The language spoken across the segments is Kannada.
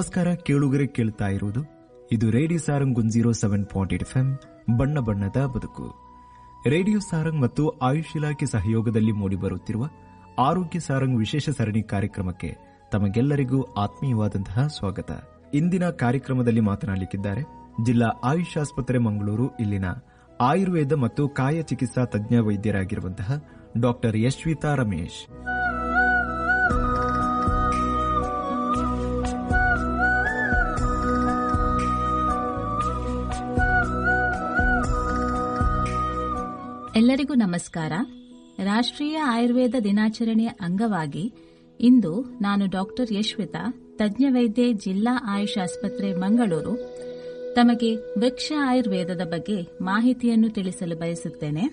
ನಮಸ್ಕಾರ ಕೇಳುಗರೆ ಕೇಳ್ತಾ ಇರುವುದು ಇದು radio Sarang one zero seven point eight F ಬಣ್ಣ ಬಣ್ಣದ ಬದುಕು ರೇಡಿಯೋ ಸಾರಂಗ್ ಮತ್ತು ಆಯುಷ್ ಇಲಾಖೆ ಸಹಯೋಗದಲ್ಲಿ ಮೂಡಿಬರುತ್ತಿರುವ ಆರೋಗ್ಯ ಸಾರಂಗ್ ವಿಶೇಷ ಸರಣಿ ಕಾರ್ಯಕ್ರಮಕ್ಕೆ ತಮಗೆಲ್ಲರಿಗೂ ಆತ್ಮೀಯವಾದಂತಹ ಸ್ವಾಗತ ಇಂದಿನ ಕಾರ್ಯಕ್ರಮದಲ್ಲಿ ಮಾತನಾಡಲಿಕ್ಕಿದ್ದಾರೆ ಜಿಲ್ಲಾ ಆಯುಷ್ ಆಸ್ಪತ್ರೆ ಮಂಗಳೂರು ಇಲ್ಲಿನ ಆಯುರ್ವೇದ ಮತ್ತು ಕಾಯ ಚಿಕಿತ್ಸಾ ತಜ್ಞ ವೈದ್ಯರಾಗಿರುವಂತಹ ಡಾಕ್ಟರ್ ಯಶ್ವಿತಾ ರಮೇಶ್ ಎಲ್ಲರಿಗೂ ನಮಸ್ಕಾರ ರಾಷ್ಟ್ರೀಯ ಆಯುರ್ವೇದ ದಿನಾಚರಣೆಯ ಅಂಗವಾಗಿ ಇಂದು ನಾನು ಡಾಕ್ಟರ್ ಯಶ್ವಿತಾ ತಜ್ಞ ವೈದ್ಯೆ ಜಿಲ್ಲಾ ಆಯುಷ್ ಆಸ್ಪತ್ರೆ ಮಂಗಳೂರು ತಮಗೆ ವೃಕ್ಷ ಆಯುರ್ವೇದದ ಬಗ್ಗೆ ಮಾಹಿತಿಯನ್ನು ತಿಳಿಸಲು ಬಯಸುತ್ತೇನೆ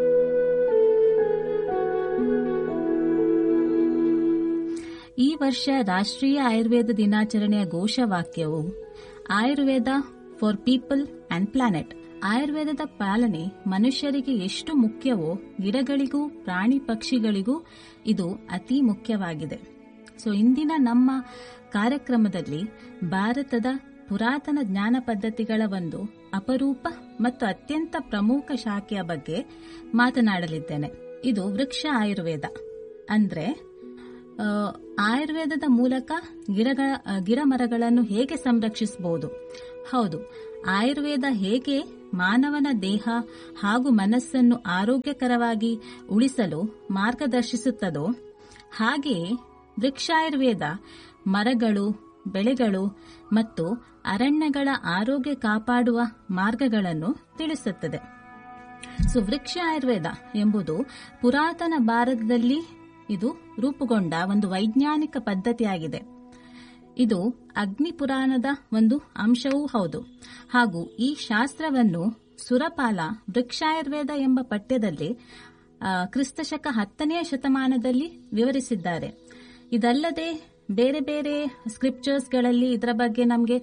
ಈ ವರ್ಷ ರಾಷ್ಟ್ರೀಯ ಆಯುರ್ವೇದ ದಿನಾಚರಣೆಯ ಘೋಷವಾಕ್ಯವು Ayurveda for people and planet ಆಯುರ್ವೇದದ ಪಾಲನೆ ಮನುಷ್ಯರಿಗೆ ಎಷ್ಟು ಮುಖ್ಯವೋ ಗಿಡಗಳಿಗೂ ಪ್ರಾಣಿ ಪಕ್ಷಿಗಳಿಗೂ ಇದು ಅತಿ ಮುಖ್ಯವಾಗಿದೆ ಸೊ ಇಂದಿನ ನಮ್ಮ ಕಾರ್ಯಕ್ರಮದಲ್ಲಿ ಭಾರತದ ಪುರಾತನ ಜ್ಞಾನ ಪದ್ಧತಿಗಳ ಒಂದು ಅಪರೂಪ ಮತ್ತು ಅತ್ಯಂತ ಪ್ರಮುಖ ಶಾಖೆಯ ಬಗ್ಗೆ ಮಾತನಾಡಲಿದ್ದೇನೆ ಇದು ವೃಕ್ಷ ಆಯುರ್ವೇದ ಅಂದ್ರೆ ಆ, ಆಯುರ್ವೇದದ ಮೂಲಕ ಗಿಡಗಳ ಗಿಡ ಮರಗಳನ್ನು ಹೇಗೆ ಸಂರಕ್ಷಿಸಬಹುದು ಹೌದು ಆಯುರ್ವೇದ ಹೇಗೆ ಮಾನವನ ದೇಹ ಹಾಗೂ ಮನಸ್ಸನ್ನು ಆರೋಗ್ಯಕರವಾಗಿ ಉಳಿಸಲು ಮಾರ್ಗದರ್ಶಿಸುತ್ತದೋ ಹಾಗೆಯೇ ವೃಕ್ಷಾಯುರ್ವೇದ ಮರಗಳು ಬೆಳೆಗಳು ಮತ್ತು ಅರಣ್ಯಗಳ ಆರೋಗ್ಯ ಕಾಪಾಡುವ ಮಾರ್ಗಗಳನ್ನು ತಿಳಿಸುತ್ತದೆ ಸೊ ವೃಕ್ಷ ಆಯುರ್ವೇದ ಎಂಬುದು ಪುರಾತನ ಭಾರತದಲ್ಲಿ ಇದು ರೂಪುಗೊಂಡ ಒಂದು ವೈಜ್ಞಾನಿಕ ಪದ್ಧತಿಯಾಗಿದೆ ಇದು ಅಗ್ನಿ ಪುರಾಣದ ಒಂದು ಅಂಶವೂ ಹೌದು ಹಾಗೂ ಈ ಶಾಸ್ತ್ರವನ್ನು ಸುರಪಾಲ ವೃಕ್ಷಾಯುರ್ವೇದ ಎಂಬ ಪಠ್ಯದಲ್ಲಿ ಆ, ಕ್ರಿಸ್ತಶಕ ಹತ್ತನೆಯ ಶತಮಾನದಲ್ಲಿ ವಿವರಿಸಿದ್ದಾರೆ ಇದಲ್ಲದೆ ಬೇರೆ ಬೇರೆ ಸ್ಕ್ರಿಪ್ಚರ್ಸ್ಗಳಲ್ಲಿ ಇದರ ಬಗ್ಗೆ ನಮಗೆ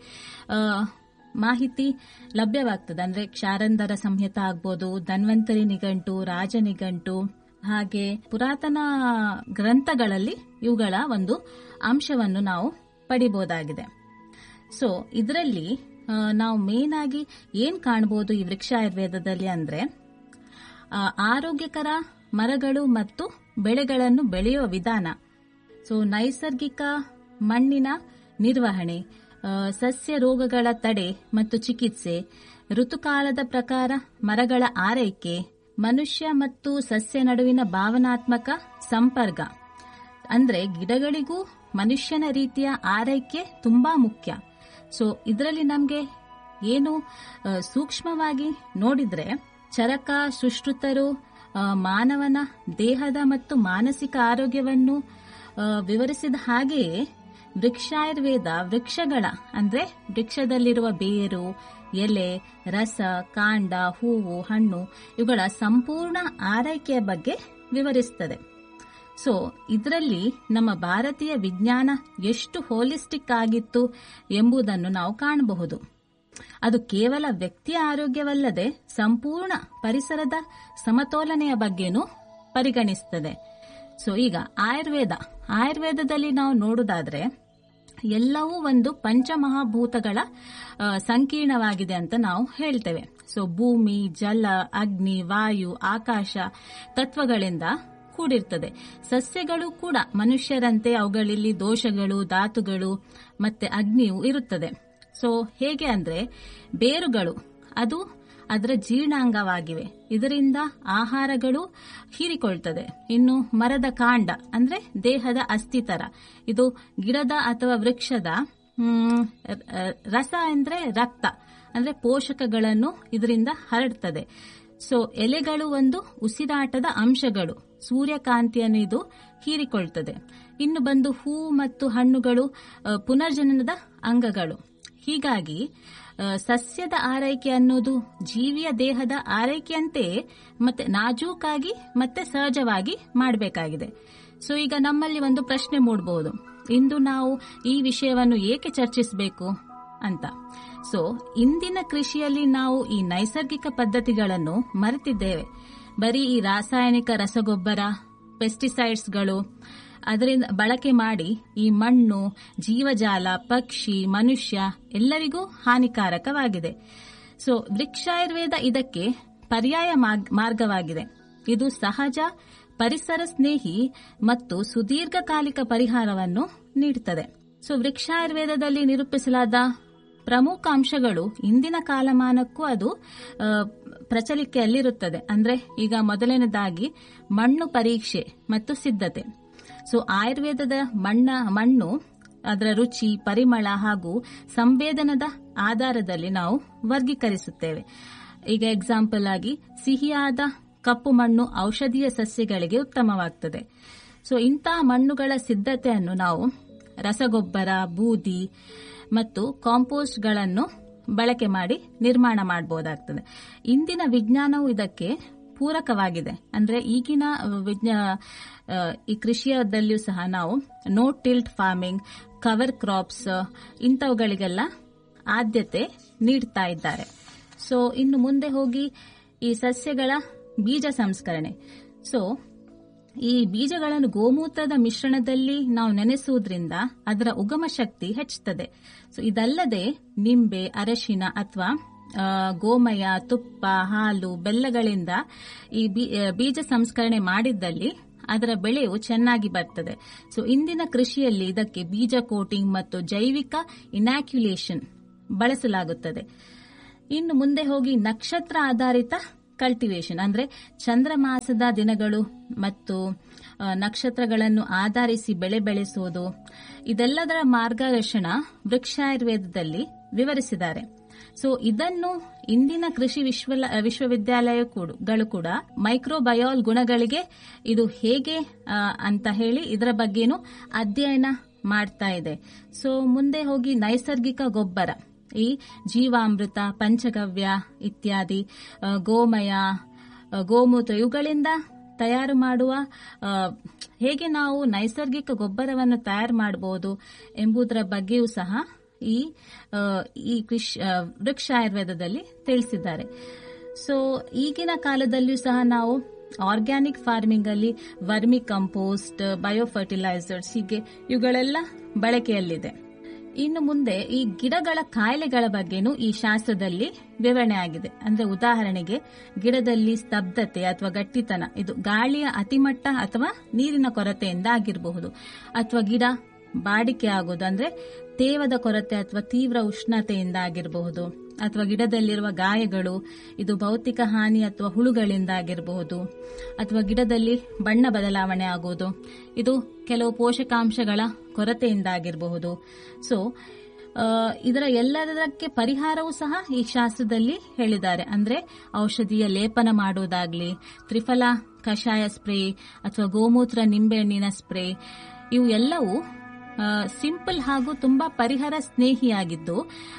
ಮಾಹಿತಿ ಲಭ್ಯವಾಗ್ತದೆ ಅಂದ್ರೆ ಕ್ಷಾರಂಧರ ಸಂಹಿತ ಆಗ್ಬೋದು ಧನ್ವಂತರಿ ನಿಘಂಟು ರಾಜ ನಿಘಂಟು ಹಾಗೆ ಪುರಾತನ ಗ್ರಂಥಗಳಲ್ಲಿ ಇವುಗಳ ಒಂದು ಅಂಶವನ್ನು ನಾವು ಪಡಿಬಹುದಾಗಿದೆ ಸೊ ಇದರಲ್ಲಿ ನಾವು ಮೇನ್ ಆಗಿ ಏನ್ ಕಾಣಬಹುದು ಈ ವೃಕ್ಷ ಆಯುರ್ವೇದದಲ್ಲಿ ಅಂದ್ರೆ ಆ, ಆರೋಗ್ಯಕರ ಮರಗಳು ಮತ್ತು ಬೆಳೆಗಳನ್ನು ಬೆಳೆಯುವ ವಿಧಾನ ಸೊ ನೈಸರ್ಗಿಕ ಮಣ್ಣಿನ ನಿರ್ವಹಣೆ ಆ, ಸಸ್ಯ ರೋಗಗಳ ತಡೆ ಮತ್ತು ಚಿಕಿತ್ಸೆ ಋತುಕಾಲದ ಪ್ರಕಾರ ಮರಗಳ ಆರೈಕೆ ಮನುಷ್ಯ ಮತ್ತು ಸಸ್ಯ ನಡುವಿನ ಭಾವನಾತ್ಮಕ ಸಂಪರ್ಕ ಅಂದ್ರೆ ಗಿಡಗಳಿಗೂ ಮನುಷ್ಯನ ರೀತಿಯ ಆರೈಕೆ ತುಂಬಾ ಮುಖ್ಯ ಸೊ ಇದರಲ್ಲಿ ನಮಗೆ ಏನು ಆ, ಸೂಕ್ಷ್ಮವಾಗಿ ನೋಡಿದ್ರೆ ಚರಕ ಸುಶ್ರುತರು ಆ, ಮಾನವನ ದೇಹದ ಮತ್ತು ಮಾನಸಿಕ ಆರೋಗ್ಯವನ್ನು ಆ, ವಿವರಿಸಿದ ಹಾಗೆಯೇ ವೃಕ್ಷಾಯುರ್ವೇದ ವೃಕ್ಷಗಳ ಅಂದ್ರೆ ವೃಕ್ಷದಲ್ಲಿರುವ ಬೇರು ಎಲೆ ರಸ ಕಾಂಡ ಹೂವು ಹಣ್ಣು ಇವುಗಳ ಸಂಪೂರ್ಣ ಆರೈಕೆಯ ಬಗ್ಗೆ ವಿವರಿಸುತ್ತದೆ ಸೊ ಇದರಲ್ಲಿ ನಮ್ಮ ಭಾರತೀಯ ವಿಜ್ಞಾನ ಎಷ್ಟು ಹೋಲಿಸ್ಟಿಕ್ ಆಗಿತ್ತು ಎಂಬುದನ್ನು ನಾವು ಕಾಣಬಹುದು ಅದು ಕೇವಲ ವ್ಯಕ್ತಿಯ ಆರೋಗ್ಯವಲ್ಲದೆ ಸಂಪೂರ್ಣ ಪರಿಸರದ ಸಮತೋಲನೆಯ ಬಗ್ಗೆನೂ ಪರಿಗಣಿಸುತ್ತದೆ ಸೊ ಈಗ ಆಯುರ್ವೇದ ಆಯುರ್ವೇದದಲ್ಲಿ ನಾವು ನೋಡುವುದಾದ್ರೆ ಎಲ್ಲವೂ ಒಂದು ಪಂಚಮಹಾಭೂತಗಳ ಆ, ಸಂಕೀರ್ಣವಾಗಿದೆ ಅಂತ ನಾವು ಹೇಳ್ತೇವೆ ಸೊ ಭೂಮಿ ಜಲ ಅಗ್ನಿ ವಾಯು ಆಕಾಶ ತತ್ವಗಳಿಂದ ಕೂಡಿರ್ತದೆ ಸಸ್ಯಗಳು ಕೂಡ ಮನುಷ್ಯರಂತೆ ಅವುಗಳಲ್ಲಿ ದೋಷಗಳು ಧಾತುಗಳು ಮತ್ತೆ ಅಗ್ನಿಯು ಇರುತ್ತದೆ ಸೊ ಹೇಗೆ ಅಂದ್ರೆ ಬೇರುಗಳು ಅದು ಅದರ ಜೀರ್ಣಾಂಗವಾಗಿವೆ ಇದರಿಂದ ಆಹಾರಗಳು ಹೀರಿಕೊಳ್ತದೆ ಇನ್ನು ಮರದ ಕಾಂಡ ಅಂದ್ರೆ ದೇಹದ ಅಸ್ಥಿತರ ಇದು ಗಿಡದ ಅಥವಾ ವೃಕ್ಷದ ಮ್, ರ- ರಸ ಅಂದ್ರೆ ರಕ್ತ ಅಂದ್ರೆ ಪೋಷಕಗಳನ್ನು ಇದರಿಂದ ಹರಡ್ತದೆ ಸೊ ಎಲೆಗಳು ಒಂದು ಉಸಿರಾಟದ ಅಂಶಗಳು ಸೂರ್ಯಕಾಂತಿಯನ್ನು ಇದು ಹೀರಿಕೊಳ್ತದೆ ಇನ್ನು ಬಂದು ಹೂ ಮತ್ತು ಹಣ್ಣುಗಳು ಆ, ಪುನರ್ಜನನದ ಅಂಗಗಳು ಹೀಗಾಗಿ ಆ, ಸಸ್ಯದ ಆರೈಕೆ ಅನ್ನೋದು ಜೀವಿಯ ದೇಹದ ಆರೈಕೆಯಂತೆಯೇ ಮತ್ತೆ ನಾಜೂಕಾಗಿ ಮತ್ತೆ ಸಹಜವಾಗಿ ಮಾಡಬೇಕಾಗಿದೆ ಸೊ ಈಗ ನಮ್ಮಲ್ಲಿ ಒಂದು ಪ್ರಶ್ನೆ ಮೂಡಬಹುದು ಇಂದು ನಾವು ಈ ವಿಷಯವನ್ನು ಏಕೆ ಚರ್ಚಿಸಬೇಕು ಅಂತ ಸೊ ಇಂದಿನ ಕೃಷಿಯಲ್ಲಿ ನಾವು ಈ ನೈಸರ್ಗಿಕ ಪದ್ಧತಿಗಳನ್ನು ಮರೆತಿದ್ದೇವೆ ಬರೀ ಈ ರಾಸಾಯನಿಕ ರಸಗೊಬ್ಬರ ಪೆಸ್ಟಿಸೈಡ್ಸ್ಗಳು ಅದರಿಂದ ಬಳಕೆ ಮಾಡಿ ಈ ಮಣ್ಣು ಜೀವಜಾಲ ಪಕ್ಷಿ ಮನುಷ್ಯ ಎಲ್ಲರಿಗೂ ಹಾನಿಕಾರಕವಾಗಿದೆ ಸೊ ವೃಕ್ಷಾಯುರ್ವೇದ ಇದಕ್ಕೆ ಪರ್ಯಾಯ ಮಾರ್ಗವಾಗಿದೆ ಇದು ಸಹಜ ಪರಿಸರ ಸ್ನೇಹಿ ಮತ್ತು ಸುದೀರ್ಘಕಾಲಿಕ ಪರಿಹಾರವನ್ನು ನೀಡುತ್ತದೆ ಸೊ ವೃಕ್ಷಾಯುರ್ವೇದದಲ್ಲಿ ನಿರೂಪಿಸಲಾದ ಪ್ರಮುಖ ಅಂಶಗಳು ಇಂದಿನ ಕಾಲಮಾನಕ್ಕೂ ಅದು ಪ್ರಚಲಿಕೆಯಲ್ಲಿರುತ್ತದೆ ಅಂದ್ರೆ ಈಗ ಮೊದಲನೇದಾಗಿ ಮಣ್ಣು ಪರೀಕ್ಷೆ ಮತ್ತು ಸಿದ್ಧತೆ ಸೊ ಆಯುರ್ವೇದದ ಮಣ್ಣ ಮಣ್ಣು ಅದರ ರುಚಿ ಪರಿಮಳ ಹಾಗೂ ಸಂವೇದನದ ಆಧಾರದಲ್ಲಿ ನಾವು ವರ್ಗೀಕರಿಸುತ್ತೇವೆ ಈಗ ಎಕ್ಸಾಂಪಲ್ ಆಗಿ ಸಿಹಿಯಾದ ಕಪ್ಪು ಮಣ್ಣು ಔಷಧೀಯ ಸಸ್ಯಗಳಿಗೆ ಉತ್ತಮವಾಗ್ತದೆ ಸೊ ಇಂತಹ ಮಣ್ಣುಗಳ ಸಿದ್ಧತೆಯನ್ನು ನಾವು ರಸಗೊಬ್ಬರ ಬೂದಿ ಮತ್ತು ಕಾಂಪೋಸ್ಟ್ಗಳನ್ನು ಬಳಕೆ ಮಾಡಿ ನಿರ್ಮಾಣ ಮಾಡಬಹುದಾಗ್ತದೆ ಇಂದಿನ ವಿಜ್ಞಾನವು ಇದಕ್ಕೆ ಪೂರಕವಾಗಿದೆ ಅಂದ್ರೆ ಈಗಿನ ಈ ಕೃಷಿಯದಲ್ಲಿಯೂ ಸಹ ನಾವು no till farming cover crops ಇಂಥವುಗಳಿಗೆಲ್ಲ ಆದ್ಯತೆ ನೀಡ್ತಾ ಇದ್ದಾರೆ ಸೊ ಇನ್ನು ಮುಂದೆ ಹೋಗಿ ಈ ಸಸ್ಯಗಳ ಬೀಜ ಸಂಸ್ಕರಣೆ ಸೊ ಈ ಬೀಜಗಳನ್ನು ಗೋಮೂತ್ರದ ಮಿಶ್ರಣದಲ್ಲಿ ನಾವು ನೆನೆಸುವುದರಿಂದ ಅದರ ಉಗಮ ಶಕ್ತಿ ಹೆಚ್ಚುತ್ತದೆ ಸೊ ಇದಲ್ಲದೆ ನಿಂಬೆ ಅರಶಿನ ಅಥವಾ ಗೋಮಯ ತುಪ್ಪ ಹಾಲು ಬೆಲ್ಲಗಳಿಂದ ಈ ಬೀಜ ಸಂಸ್ಕರಣೆ ಮಾಡಿದ್ದಲ್ಲಿ ಅದರ ಬೆಳೆಯು ಚೆನ್ನಾಗಿ ಬರ್ತದೆ ಸೊ ಇಂದಿನ ಕೃಷಿಯಲ್ಲಿ ಇದಕ್ಕೆ ಬೀಜ ಕೋಟಿಂಗ್ ಮತ್ತು ಜೈವಿಕ ಇನಾಕ್ಯುಲೇಷನ್ ಬಳಸಲಾಗುತ್ತದೆ ಇನ್ನು ಮುಂದೆ ಹೋಗಿ ನಕ್ಷತ್ರ ಆಧಾರಿತ ಕಲ್ಟಿವೇಶನ್ ಅಂದ್ರೆ ಚಂದ್ರಮಾಸದ ದಿನಗಳು ಮತ್ತು ನಕ್ಷತ್ರಗಳನ್ನು ಆಧರಿಸಿ ಬೆಳೆ ಬೆಳೆಸುವುದು ಇದೆಲ್ಲದರ ಮಾರ್ಗದರ್ಶನ ವೃಕ್ಷಾಯುರ್ವೇದದಲ್ಲಿ ವಿವರಿಸಿದ್ದಾರೆ ಸೊ ಇದನ್ನು ಇಂದಿನ ಕೃಷಿ ವಿಶ್ವ ವಿಶ್ವವಿದ್ಯಾಲಯಗಳು ಕೂಡ ಮೈಕ್ರೋಬಯಾಲ್ ಗುಣಗಳಿಗೆ ಇದು ಹೇಗೆ ಅಂತ ಹೇಳಿ ಇದರ ಬಗ್ಗೆನೂ ಅಧ್ಯಯನ ಮಾಡ್ತಾ ಇದೆ ಸೊ ಮುಂದೆ ಹೋಗಿ ನೈಸರ್ಗಿಕ ಗೊಬ್ಬರ ಈ ಜೀವಾಮೃತ ಪಂಚಗವ್ಯ ಇತ್ಯಾದಿ ಗೋಮಯ ಗೋಮೂತ್ರ ಇವುಗಳಿಂದ ತಯಾರು ಮಾಡುವ ಹೇಗೆ ನಾವು ನೈಸರ್ಗಿಕ ಗೊಬ್ಬರವನ್ನು ತಯಾರು ಮಾಡಬಹುದು ಎಂಬುದರ ಬಗ್ಗೆಯೂ ಸಹ ಈ ಈ ವೃಕ್ಷ ಆಯುರ್ವೇದದಲ್ಲಿ ತಿಳಿಸಿದ್ದಾರೆ ಸೊ ಈಗಿನ ಕಾಲದಲ್ಲಿಯೂ ಸಹ ನಾವು ಆರ್ಗ್ಯಾನಿಕ್ ಫಾರ್ಮಿಂಗ್ ಅಲ್ಲಿ ವರ್ಮಿ ಕಂಪೋಸ್ಟ್ ಬಯೋಫರ್ಟಿಲೈಸರ್ಸ್ ಹೀಗೆ ಇವುಗಳೆಲ್ಲ ಬಳಕೆಯಲ್ಲಿದೆ ಇನ್ನು ಮುಂದೆ ಈ ಗಿಡಗಳ ಕಾಯಿಲೆಗಳ ಬಗ್ಗೆನೂ ಈ ಶಾಸ್ತ್ರದಲ್ಲಿ ವಿವರಣೆ ಆಗಿದೆ ಅಂದ್ರೆ ಉದಾಹರಣೆಗೆ ಗಿಡದಲ್ಲಿ ಸ್ತಬ್ಧತೆ ಅಥವಾ ಗಟ್ಟಿತನ ಇದು ಗಾಳಿಯ ಅತಿಮಟ್ಟ ಅಥವಾ ನೀರಿನ ಕೊರತೆಯಿಂದ ಆಗಿರಬಹುದು ಅಥವಾ ಗಿಡ ಬಾಡಿಕೆ ಆಗೋದು ಅಂದ್ರೆ ತೇವದ ಕೊರತೆ ಅಥವಾ ತೀವ್ರ ಉಷ್ಣತೆಯಿಂದ ಆಗಿರಬಹುದು ಅಥವಾ ಗಿಡದಲ್ಲಿರುವ ಗಾಯಗಳು ಇದು ಭೌತಿಕ ಹಾನಿ ಅಥವಾ ಹುಳುಗಳಿಂದ ಆಗಿರಬಹುದು ಅಥವಾ ಗಿಡದಲ್ಲಿ ಬಣ್ಣ ಬದಲಾವಣೆ ಆಗುವುದು ಇದು ಕೆಲವು ಪೋಷಕಾಂಶಗಳ ಕೊರತೆಯಿಂದ ಆಗಿರಬಹುದು ಸೊ ಇದರ ಎಲ್ಲದಕ್ಕೆ ಪರಿಹಾರವೂ ಸಹ ಈ ಶಾಸ್ತ್ರದಲ್ಲಿ ಹೇಳಿದ್ದಾರೆ ಅಂದ್ರೆ ಔಷಧಿಯ ಲೇಪನ ಮಾಡುವುದಾಗ್ಲಿ ತ್ರಿಫಲ ಕಷಾಯ ಸ್ಪ್ರೇ ಅಥವಾ ಗೋಮೂತ್ರ ನಿಂಬೆಹಣ್ಣಿನ ಸ್ಪ್ರೇ ಇವು ಎಲ್ಲವೂ ಸಿಂಪಲ್ ಹಾಗೂ ತುಂಬಾ ಪರಿಹಾರ ಸ್ನೇಹಿಯಾಗಿದ್ದು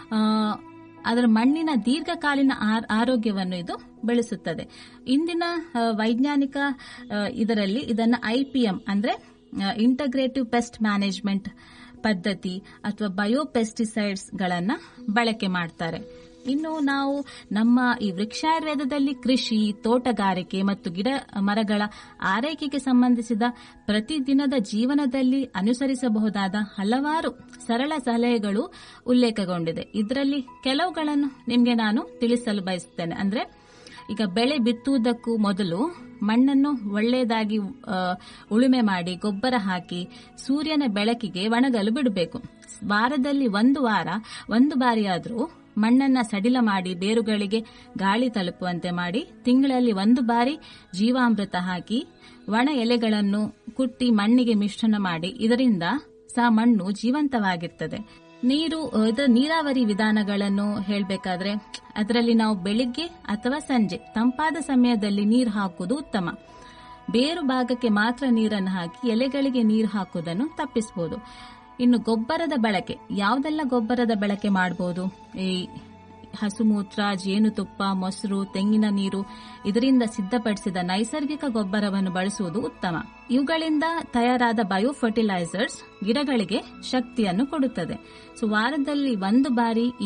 ಅದರ ಮಣ್ಣಿನ ದೀರ್ಘಕಾಲೀನ ಆರೋಗ್ಯವನ್ನು ಇದು ಬೆಳೆಸುತ್ತದೆ ಇಂದಿನ ವೈಜ್ಞಾನಿಕ ಇದರಲ್ಲಿ ಇದನ್ನು ಐಪಿಎಂ ಅಂದ್ರೆ ಇಂಟಗ್ರೇಟಿವ್ ಪೆಸ್ಟ್ ಮ್ಯಾನೇಜ್ಮೆಂಟ್ ಪದ್ಧತಿ ಅಥವಾ ಬಯೋಪೆಸ್ಟಿಸೈಡ್ಸ್ ಗಳನ್ನ ಬಳಕೆ ಮಾಡ್ತಾರೆ ಇನ್ನು ನಾವು ನಮ್ಮ ಈ ವೃಕ್ಷಾಯುರ್ವೇದದಲ್ಲಿ ಕೃಷಿ ತೋಟಗಾರಿಕೆ ಮತ್ತು ಗಿಡ ಮರಗಳ ಆರೈಕೆಗೆ ಸಂಬಂಧಿಸಿದ ಪ್ರತಿದಿನದ ಜೀವನದಲ್ಲಿ ಅನುಸರಿಸಬಹುದಾದ ಹಲವಾರು ಸರಳ ಸಲಹೆಗಳು ಉಲ್ಲೇಖಗೊಂಡಿದೆ ಇದರಲ್ಲಿ ಕೆಲವುಗಳನ್ನು ನಿಮಗೆ ನಾನು ತಿಳಿಸಲು ಬಯಸುತ್ತೇನೆ ಅಂದ್ರೆ ಈಗ ಬೆಳೆ ಬಿತ್ತುವುದಕ್ಕೂ ಮೊದಲು ಮಣ್ಣನ್ನು ಒಳ್ಳೆಯದಾಗಿ ಉಳುಮೆ ಮಾಡಿ ಗೊಬ್ಬರ ಹಾಕಿ ಸೂರ್ಯನ ಬೆಳಕಿಗೆ ಒಣಗಲು ಬಿಡಬೇಕು ವಾರದಲ್ಲಿ ಒಂದು ವಾರ ಒಂದು ಬಾರಿಯಾದರೂ ಮಣ್ಣನ್ನ ಸಡಿಲ ಮಾಡಿ ಬೇರುಗಳಿಗೆ ಗಾಳಿ ತಲುಪುವಂತೆ ಮಾಡಿ ತಿಂಗಳಲ್ಲಿ ಒಂದು ಬಾರಿ ಜೀವಾಮೃತ ಹಾಕಿ ಒಣ ಎಲೆಗಳನ್ನು ಕುಟ್ಟಿ ಮಣ್ಣಿಗೆ ಮಿಶ್ರಣ ಮಾಡಿ ಇದರಿಂದ ಸಹ ಮಣ್ಣು ಜೀವಂತವಾಗಿರ್ತದೆ ನೀರು ಇದರ ನೀರಾವರಿ ವಿಧಾನಗಳನ್ನು ಹೇಳಬೇಕಾದ್ರೆ ಅದರಲ್ಲಿ ನಾವು ಬೆಳಿಗ್ಗೆ ಅಥವಾ ಸಂಜೆ ತಂಪಾದ ಸಮಯದಲ್ಲಿ ನೀರು ಹಾಕುವುದು ಉತ್ತಮ ಬೇರು ಭಾಗಕ್ಕೆ ಮಾತ್ರ ನೀರನ್ನು ಹಾಕಿ ಎಲೆಗಳಿಗೆ ನೀರು ಹಾಕುವುದನ್ನು ತಪ್ಪಿಸಬಹುದು ಇನ್ನು ಗೊಬ್ಬರದ ಬಳಕೆ ಯಾವುದೆಲ್ಲ ಗೊಬ್ಬರದ ಬಳಕೆ ಮಾಡಬಹುದು ಈ ಹಸುಮೂತ್ರ ಜೇನುತುಪ್ಪ ಮೊಸರು ತೆಂಗಿನ ನೀರು ಇದರಿಂದ ಸಿದ್ಧಪಡಿಸಿದ ನೈಸರ್ಗಿಕ ಗೊಬ್ಬರವನ್ನು ಬಳಸುವುದು ಉತ್ತಮ ಇವುಗಳಿಂದ ತಯಾರಾದ ಬಯೋಫರ್ಟಿಲೈಸರ್ಸ್ ಗಿಡಗಳಿಗೆ ಶಕ್ತಿಯನ್ನು ಕೊಡುತ್ತದೆ ಸೊ ವಾರದಲ್ಲಿ ಒಂದು ಬಾರಿ ಈ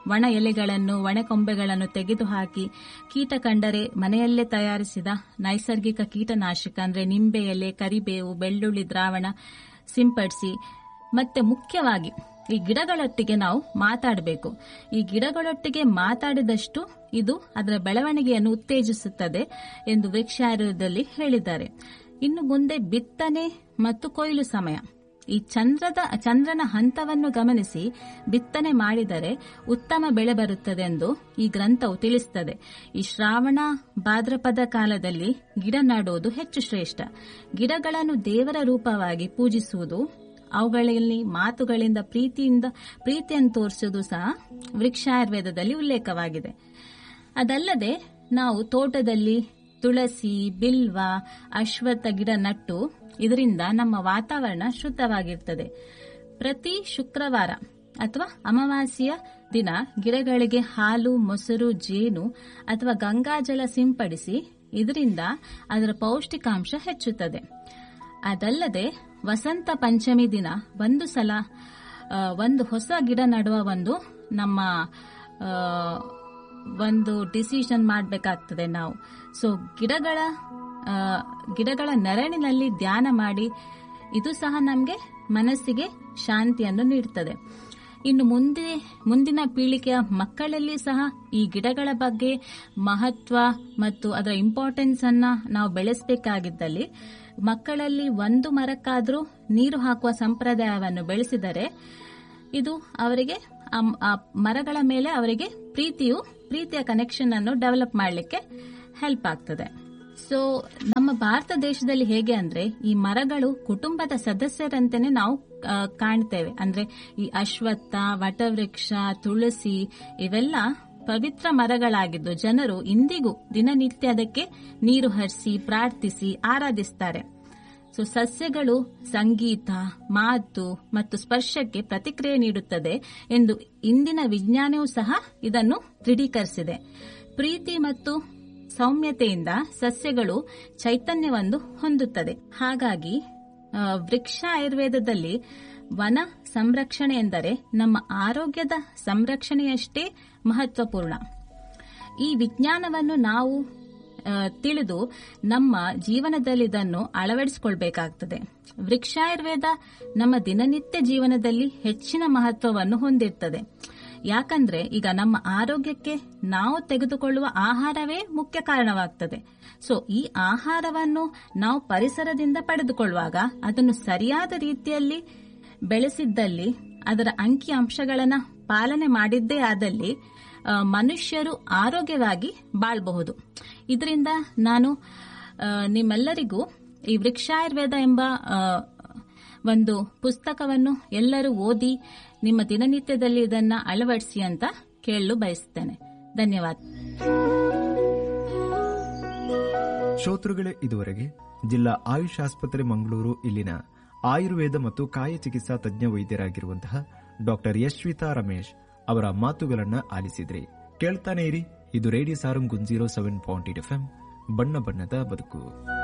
ಒಣ ಎಲೆಗಳನ್ನು ಒಣ ಕೊಂಬೆಗಳನ್ನು ತೆಗೆದುಹಾಕಿ ಕೀಟ ಕಂಡರೆ ಮನೆಯಲ್ಲೇ ತಯಾರಿಸಿದ ನೈಸರ್ಗಿಕ ಕೀಟನಾಶಕ ಅಂದ್ರೆ ನಿಂಬೆ ಎಲೆ ಕರಿಬೇವು ಬೆಳ್ಳುಳ್ಳಿ ದ್ರಾವಣ ಸಿಂಪಡಿಸಿ ಮತ್ತೆ ಮುಖ್ಯವಾಗಿ ಈ ಗಿಡಗಳೊಟ್ಟಿಗೆ ನಾವು ಮಾತಾಡಬೇಕು ಈ ಗಿಡಗಳೊಟ್ಟಿಗೆ ಮಾತಾಡಿದಷ್ಟು ಇದು ಅದರ ಬೆಳವಣಿಗೆಯನ್ನು ಉತ್ತೇಜಿಸುತ್ತದೆ ಎಂದು ವೃಕ್ಷಾಯುರ್ವೇದದಲ್ಲಿ ಹೇಳಿದ್ದಾರೆ ಇನ್ನು ಮುಂದೆ ಬಿತ್ತನೆ ಮತ್ತು ಕೊಯ್ಲು ಸಮಯ ಈ ಚಂದ್ರದ ಚಂದ್ರನ ಹಂತವನ್ನು ಗಮನಿಸಿ ಬಿತ್ತನೆ ಮಾಡಿದರೆ ಉತ್ತಮ ಬೆಳೆ ಬರುತ್ತದೆ ಎಂದು ಈ ಗ್ರಂಥವು ತಿಳಿಸುತ್ತದೆ ಈ ಶ್ರಾವಣ ಭಾದ್ರಪದ ಕಾಲದಲ್ಲಿ ಗಿಡ ನೆಡುವುದು ಹೆಚ್ಚು ಶ್ರೇಷ್ಠ ಗಿಡಗಳನ್ನು ದೇವರ ರೂಪವಾಗಿ ಪೂಜಿಸುವುದು ಅವುಗಳಲ್ಲಿ ಮಾತುಗಳಿಂದ ಪ್ರೀತಿಯಿಂದ ಪ್ರೀತಿಯನ್ನು ತೋರಿಸುವುದು ಸಹ ವೃಕ್ಷಾಯುರ್ವೇದದಲ್ಲಿ ಉಲ್ಲೇಖವಾಗಿದೆ ಅದಲ್ಲದೆ ನಾವು ತೋಟದಲ್ಲಿ ತುಳಸಿ ಬಿಲ್ವ ಅಶ್ವತ್ಥ ಗಿಡ ನಟ್ಟು ಇದರಿಂದ ನಮ್ಮ ವಾತಾವರಣ ಶುದ್ಧವಾಗಿರ್ತದೆ ಪ್ರತಿ ಶುಕ್ರವಾರ ಅಥವಾ ಅಮಾವಾಸ್ಯೆಯ ದಿನ ಗಿಡಗಳಿಗೆ ಹಾಲು ಮೊಸರು ಜೇನು ಅಥವಾ ಗಂಗಾಜಲ ಸಿಂಪಡಿಸಿ ಇದರಿಂದ ಅದರ ಪೌಷ್ಟಿಕಾಂಶ ಹೆಚ್ಚುತ್ತದೆ ಅದಲ್ಲದೆ ವಸಂತ ಪಂಚಮಿ ದಿನ ಒಂದು ಸಲ ಆ, ಒಂದು ಹೊಸ ಗಿಡ ನಡುವ ಒಂದು ನಮ್ಮ ಆ, ಒಂದು ಡಿಸಿಷನ್ ಮಾಡಬೇಕಾಗ್ತದೆ ನಾವು ಸೊ ಗಿಡಗಳ ಆ, ಗಿಡಗಳ ನೆರಳಿನಲ್ಲಿ ಧ್ಯಾನ ಮಾಡಿ ಇದು ಸಹ ನಮಗೆ ಮನಸ್ಸಿಗೆ ಶಾಂತಿಯನ್ನು ನೀಡುತ್ತದೆ ಇನ್ನು ಮುಂದೆ ಮುಂದಿನ ಪೀಳಿಗೆಯ ಮಕ್ಕಳಲ್ಲಿ ಸಹ ಈ ಗಿಡಗಳ ಬಗ್ಗೆ ಮಹತ್ವ ಮತ್ತು ಅದರ ಇಂಪಾರ್ಟೆನ್ಸ್ ಅನ್ನ ನಾವು ಬೆಳೆಸಬೇಕಾಗಿದ್ದಲ್ಲಿ ಮಕ್ಕಳಲ್ಲಿ ಒಂದು ಮರಕ್ಕಾದರೂ ನೀರು ಹಾಕುವ ಸಂಪ್ರದಾಯವನ್ನು ಬೆಳೆಸಿದರೆ ಇದು ಅವರಿಗೆ ಆ- ಆ ಮರಗಳ ಮೇಲೆ ಅವರಿಗೆ ಪ್ರೀತಿಯು ಪ್ರೀತಿಯ ಕನೆಕ್ಷನ್ ಅನ್ನು ಡೆವಲಪ್ ಮಾಡಲಿಕ್ಕೆ ಹೆಲ್ಪ್ ಆಗ್ತದೆ ಸೊ ನಮ್ಮ ಭಾರತ ದೇಶದಲ್ಲಿ ಹೇಗೆ ಅಂದ್ರೆ ಈ ಮರಗಳು ಕುಟುಂಬದ ಸದಸ್ಯರಂತೆನೆ ನಾವು ಆ, ಕಾಣ್ತೇವೆ ಅಂದ್ರೆ ಈ ಅಶ್ವತ್ಥ ವಟವೃಕ್ಷ ತುಳಸಿ ಇವೆಲ್ಲ ಪವಿತ್ರ ಮರಗಳಾಗಿದ್ದು ಜನರು ಇಂದಿಗೂ ದಿನನಿತ್ಯ ಅದಕ್ಕೆ ನೀರು ಹರಿಸಿ ಪ್ರಾರ್ಥಿಸಿ ಆರಾಧಿಸ್ತಾರೆ ಸೊ ಸಸ್ಯಗಳು ಸಂಗೀತ ಮಾತು ಮತ್ತು ಸ್ಪರ್ಶಕ್ಕೆ ಪ್ರತಿಕ್ರಿಯೆ ನೀಡುತ್ತದೆ ಎಂದು ಇಂದಿನ ವಿಜ್ಞಾನವೂ ಸಹ ಇದನ್ನು ದೃಢೀಕರಿಸಿದೆ ಪ್ರೀತಿ ಮತ್ತು ಸೌಮ್ಯತೆಯಿಂದ ಸಸ್ಯಗಳು ಚೈತನ್ಯವನ್ನು ಹೊಂದುತ್ತದೆ ಹಾಗಾಗಿ ಆ, ವೃಕ್ಷ ಆಯುರ್ವೇದದಲ್ಲಿ ವನ ಸಂರಕ್ಷಣೆ ಎಂದರೆ ನಮ್ಮ ಆರೋಗ್ಯದ ಸಂರಕ್ಷಣೆಯಷ್ಟೇ ಮಹತ್ವಪೂರ್ಣ ಈ ವಿಜ್ಞಾನವನ್ನು ನಾವು ಆ, ತಿಳಿದು ನಮ್ಮ ಜೀವನದಲ್ಲಿ ಇದನ್ನು ಅಳವಡಿಸಿಕೊಳ್ಬೇಕಾಗ್ತದೆ ವೃಕ್ಷಾಯುರ್ವೇದ ನಮ್ಮ ದಿನನಿತ್ಯ ಜೀವನದಲ್ಲಿ ಹೆಚ್ಚಿನ ಮಹತ್ವವನ್ನು ಹೊಂದಿರ್ತದೆ ಯಾಕಂದ್ರೆ ಈಗ ನಮ್ಮ ಆರೋಗ್ಯಕ್ಕೆ ನಾವು ತೆಗೆದುಕೊಳ್ಳುವ ಆಹಾರವೇ ಮುಖ್ಯ ಕಾರಣವಾಗ್ತದೆ ಸೊ ಈ ಆಹಾರವನ್ನು ನಾವು ಪರಿಸರದಿಂದ ಪಡೆದುಕೊಳ್ಳುವಾಗ ಅದನ್ನು ಸರಿಯಾದ ರೀತಿಯಲ್ಲಿ ಬೆಳೆಸಿದ್ದಲ್ಲಿ ಅದರ ಅಂಕಿ ಅಂಶಗಳನ್ನು ಪಾಲನೆ ಮಾಡಿದ್ದೇ ಆದಲ್ಲಿ ಆ, ಮನುಷ್ಯರು ಆರೋಗ್ಯವಾಗಿ ಬಾಳಬಹುದು ಇದರಿಂದ ನಾನು ಆ, ನಿಮ್ಮೆಲ್ಲರಿಗೂ ಈ ವೃಕ್ಷಾಯುರ್ವೇದ ಎಂಬ ಆ, ಒಂದು ಪುಸ್ತಕವನ್ನು ಎಲ್ಲರೂ ಓದಿ ನಿಮ್ಮ ದಿನನಿತ್ಯದಲ್ಲಿ ಇದನ್ನ ಅಳವಡಿಸಿ ಅಂತ ಕೇಳಲು ಬಯಸುತ್ತೇನೆ ಧನ್ಯವಾದ ಶ್ರೋತೃಗಳೇ ಇದುವರೆಗೆ ಜಿಲ್ಲಾ ಆಯುಷ್ ಆಸ್ಪತ್ರೆ ಮಂಗಳೂರು ಇಲ್ಲಿನ ಆಯುರ್ವೇದ ಮತ್ತು ಕಾಯ ಚಿಕಿತ್ಸಾ ತಜ್ಞ ವೈದ್ಯರಾಗಿರುವಂತಹ ಡಾಕ್ಟರ್ ಯಶ್ವಿತಾ ರಮೇಶ್ ಅವರ ಮಾತುಗಳನ್ನ ಆಲಿಸಿದ್ರಿ ಕೇಳ್ತಾನೆ ಇರಿ ಇದು radio Sarang one zero seven point eight F ಬಣ್ಣ ಬಣ್ಣದ ಬದುಕು